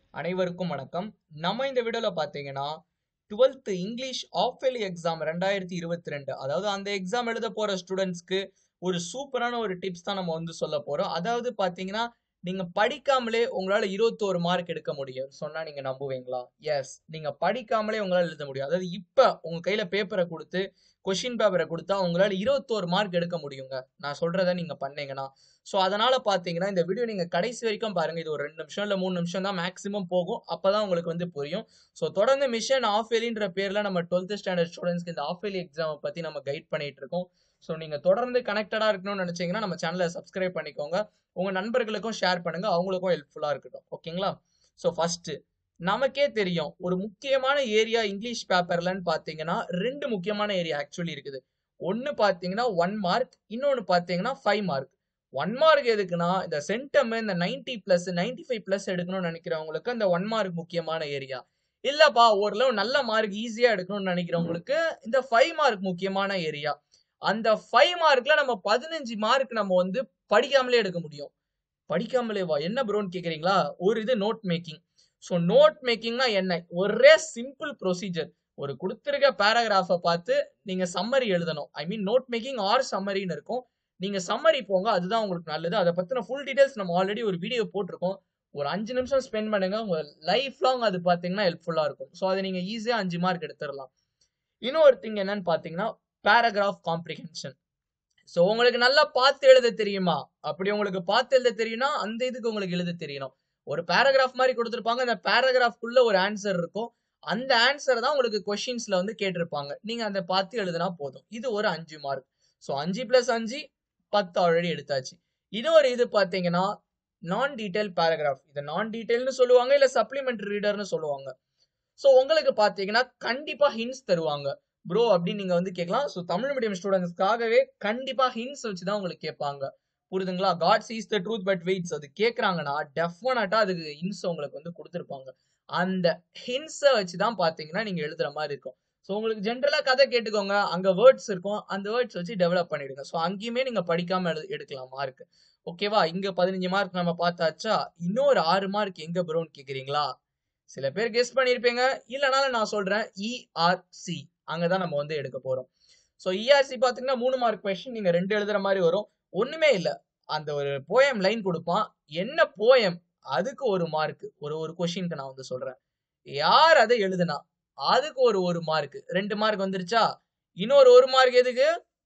அனைவருக்கும் வணக்கம் நம்ம இந்த வீடியோல பாத்தீங்கன்னா twelfth English half yearly exam ரெண்டாயிரத்தி இருபத்தி ரெண்டு அதாவது அந்த எக்ஸாம் எழுத போற ஸ்டூடெண்ட்ஸ்க்கு ஒரு சூப்பரான ஒரு டிப்ஸ் தான் நம்ம வந்து சொல்ல போறோம் அதாவது பாத்தீங்கன்னா நீங்க படிக்காமலே உங்களால இருபத்தோரு மார்க் எடுக்க முடியும் சொன்னா நீங்க நம்புவீங்களா எஸ் நீங்க படிக்காமலே உங்களால எழுத முடியும் அதாவது இப்ப உங்க கையில பேப்பரை கொடுத்து கொஷின் பேப்பரை கொடுத்தா உங்களால இருபத்தோரு மார்க் எடுக்க முடியுங்க நான் சொல்றதை நீங்க பண்ணீங்கன்னா ஸோ அதனால பாத்தீங்கன்னா இந்த வீடியோ நீங்க கடைசி வரைக்கும் பாருங்க இது ஒரு ரெண்டு நிமிஷம் இல்ல மூணு நிமிஷம் தான் மேக்ஸிமம் போகும் அப்பதான் உங்களுக்கு வந்து புரியும் ஸோ தொடர்ந்து மிஷன் ஆஃப் எலின்ற பேர்ல நம்ம டுவெல்த் ஸ்டாண்டர்ட் ஸ்டூடெண்ட்ஸ்க்கு இந்த ஆஃப் எலி எக்ஸாம் பத்தி நம்ம கைட் பண்ணிட்டு இருக்கோம் ஸோ நீங்க தொடர்ந்து கனெக்டடா இருக்கணும்னு நினைச்சீங்கன்னா நம்ம சேனலை சப்ஸ்கிரைப் பண்ணிக்கோங்க உங்க நண்பர்களுக்கும் ஷேர் பண்ணுங்க அவங்களுக்கும் ஹெல்ப்ஃபுல்லா இருக்கட்டும் ஓகேங்களா ஸோ ஃபர்ஸ்ட் நமக்கே தெரியும் ஒரு முக்கியமான ஏரியா இங்கிலீஷ் பேப்பர்லன்னு பாத்தீங்கன்னா ரெண்டு முக்கியமான ஏரியா ஆக்சுவலி இருக்குது ஒன்னு பாத்தீங்கன்னா ஒன் மார்க் இன்னொன்னு பாத்தீங்கன்னா ஃபைவ் மார்க் ஒன் மார்க் எதுக்குன்னா இந்த சென்டம் இந்த ninety plus ninety five plus எடுக்கணும்னு நினைக்கிறவங்களுக்கு இந்த ஒன் மார்க் முக்கியமான ஏரியா இல்லப்பா ஓரளவு நல்ல மார்க் ஈஸியா எடுக்கணும்னு நினைக்கிறவங்களுக்கு இந்த ஃபைவ் மார்க் முக்கியமான ஏரியா அந்த ஃபைவ் மார்க்ல நம்ம பதினஞ்சு மார்க் நம்ம வந்து படிக்காமலே எடுக்க முடியும் படிக்காமலே வா என்ன ப்ரோன்னு கேக்குறீங்களா ஒரு இது நோட் மேக்கிங் ஸோ நோட் மேக்கிங்னா என்ன ஒரே சிம்பிள் ப்ரொசீஜர் ஒரு கொடுத்துருக்க பேராகிராஃபை பார்த்து நீங்க சம்மரி எழுதணும் I mean note making or சம்மரின்னு இருக்கும் நீங்க சம்மரி போங்க அதுதான் உங்களுக்கு நல்லது அதை பத்தின ஃபுல் டீடைல்ஸ் நம்ம ஆல்ரெடி ஒரு வீடியோ போட்டிருக்கோம் ஒரு அஞ்சு நிமிஷம் ஸ்பெண்ட் பண்ணுங்க உங்க லைஃப் லாங் அது பாத்தீங்கன்னா ஹெல்ப்ஃபுல்லா இருக்கும் ஸோ அதை நீங்க ஈஸியா அஞ்சு மார்க் எடுத்துடலாம் இன்னொரு திங் என்னன்னு பாத்தீங்கன்னா பேராகிராஃப் காம்ப்ரிஹென்ஷன் ஸோ உங்களுக்கு நல்லா பார்த்து எழுத தெரியுமா அப்படி உங்களுக்கு பார்த்து எழுத தெரியும்னா அந்த இதுக்கு உங்களுக்கு எழுத தெரியணும் ஒரு பேராகிராஃப் மாதிரி கொடுத்துருப்பாங்க அந்த பேராகிராஃப்குள்ள ஒரு ஆன்சர் இருக்கும் அந்த ஆன்சர் தான் உங்களுக்கு கொஷின்ஸ்ல வந்து கேட்டிருப்பாங்க நீங்க அந்த பார்த்து எழுதுனா போதும் இது ஒரு அஞ்சு மார்க் ஸோ அஞ்சு பிளஸ் அஞ்சு பத்து ஆல்ரெடி எடுத்தாச்சு இன்னொரு இது பாத்தீங்கன்னா நான் டீடைல் பேராகிராஃப் இதை நான் டீடைல்னு சொல்லுவாங்க இல்ல சப்ளிமெண்டரி ரீடர்னு சொல்லுவாங்க ஸோ உங்களுக்கு பாத்தீங்கன்னா கண்டிப்பா ஹின்ஸ் தருவாங்க ப்ரோ அப்படின்னு நீங்க வந்து கேட்கலாம் ஸோ தமிழ் மீடியம் ஸ்டூடெண்ட்ஸ்க்காகவே கண்டிப்பா ஹின்ஸ் வச்சு தான் உங்களுக்கு கேட்பாங்க புரியுதுங்களா God sees the truth but waits அது கேட்குறாங்கன்னா டெஃபினட்டா அதுக்கு ஹின்ஸ் உங்களுக்கு வந்து கொடுத்துருப்பாங்க அந்த ஹின்ஸை வச்சு தான் பாத்தீங்கன்னா நீங்க எழுதுற மாதிரி இருக்கும் ஸோ உங்களுக்கு ஜென்ரலா கதை கேட்டுக்கோங்க அங்க வேர்ட்ஸ் இருக்கும் அந்த வேர்ட்ஸ் வச்சு டெவலப் பண்ணிடுங்க ஸோ அங்கேயுமே நீங்க படிக்காம எழு எடுக்கலாம் மார்க் ஓகேவா இங்க பதினஞ்சு மார்க் நம்ம பார்த்தாச்சா இன்னொரு ஆறு மார்க் எங்க ப்ரோன்னு கேக்குறீங்களா சில பேர் கெஸ் பண்ணியிருப்பீங்க இல்லைனாலும் நான் சொல்றேன் இஆர்சி அங்கதான் நம்ம வந்து எடுக்க போறோம் ஸோ இஆர்சி பாத்தீங்கன்னா மூணு மார்க் கொஸ்டின் நீங்க ரெண்டு எழுதுற மாதிரி வரும் ஒண்ணுமே இல்ல அந்த ஒரு போயம் லைன் கொடுப்பான் என்ன போயம் அதுக்கு ஒரு மார்க் ஒரு ஒரு கொஸ்டினுக்கு நான் வந்து சொல்றேன் யார் அதை எழுதுனா அதுக்கு ஒரு ஒரு மார்க் ரெண்டு மார்க் வந்துருச்சா இன்னொரு ஒரு மார்க் எதுக்கு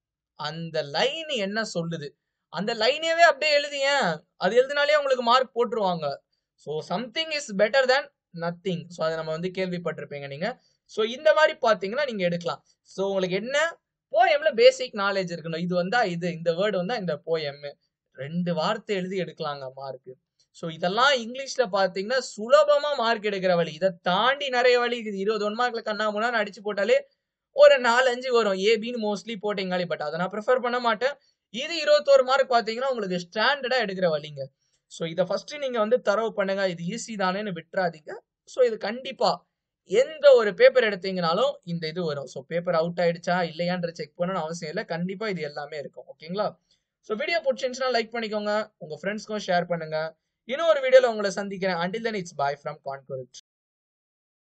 அந்த லைன் என்ன சொல்லுது அந்த லைனேவே அப்படியே எழுதிய அது எழுதினாலே உங்களுக்கு மார்க் போட்டுருவாங்க so something is better than nothing so அதை நம்ம வந்து கேள்விப்பட்டிருப்பீங்க நீங்க ஸோ இந்த மாதிரி பார்த்தீங்கன்னா நீங்க எடுக்கலாம் ஸோ உங்களுக்கு என்ன போயம்ல பேசிக் நாலேஜ் இருக்கணும் இது வந்தா இது இந்த வேர்டு வந்தா இந்த போயம் ரெண்டு வார்த்தை எழுதி எடுக்கலாங்க மார்க் ஸோ இதெல்லாம் இங்கிலீஷ்ல பாத்தீங்கன்னா சுலபமா மார்க் எடுக்கிற வழி இதை தாண்டி நிறைய வழி இருக்குது இருபது ஒன் மார்க்ல கண்ணா முன்னா அடிச்சு போட்டாலே ஒரு நாலு அஞ்சு வரும் ஏபின்னு மோஸ்ட்லி போட்டீங்களே பட் அதை நான் ப்ரிஃபர் பண்ண மாட்டேன் இது இருபத்தோரு மார்க் பாத்தீங்கன்னா உங்களுக்கு ஸ்டாண்டர்டா எடுக்கிற வழிங்க ஸோ இதை ஃபர்ஸ்ட் நீங்க வந்து தரவு பண்ணுங்க இது ஈஸி தானேன்னு விட்டுறாதீங்க ஸோ இது கண்டிப்பா எந்த ஒரு பேப்பர் எடுத்தீங்கனாலும் இந்த இது வரும் ஸோ பேப்பர் அவுட் ஆயிடுச்சா இல்லையான்ற செக் பண்ணணும்னு அவசியம் இல்லை கண்டிப்பா இது எல்லாமே இருக்கும் ஓகேங்களா ஸோ வீடியோ பிடிச்சிருந்துச்சுன்னா லைக் பண்ணிக்கோங்க உங்க ஃப்ரெண்ட்ஸ்க்கும் ஷேர் பண்ணுங்க இன்னொரு வீடியோல உங்களை சந்திக்கிறேன் until then it's bye from கான்குரேட்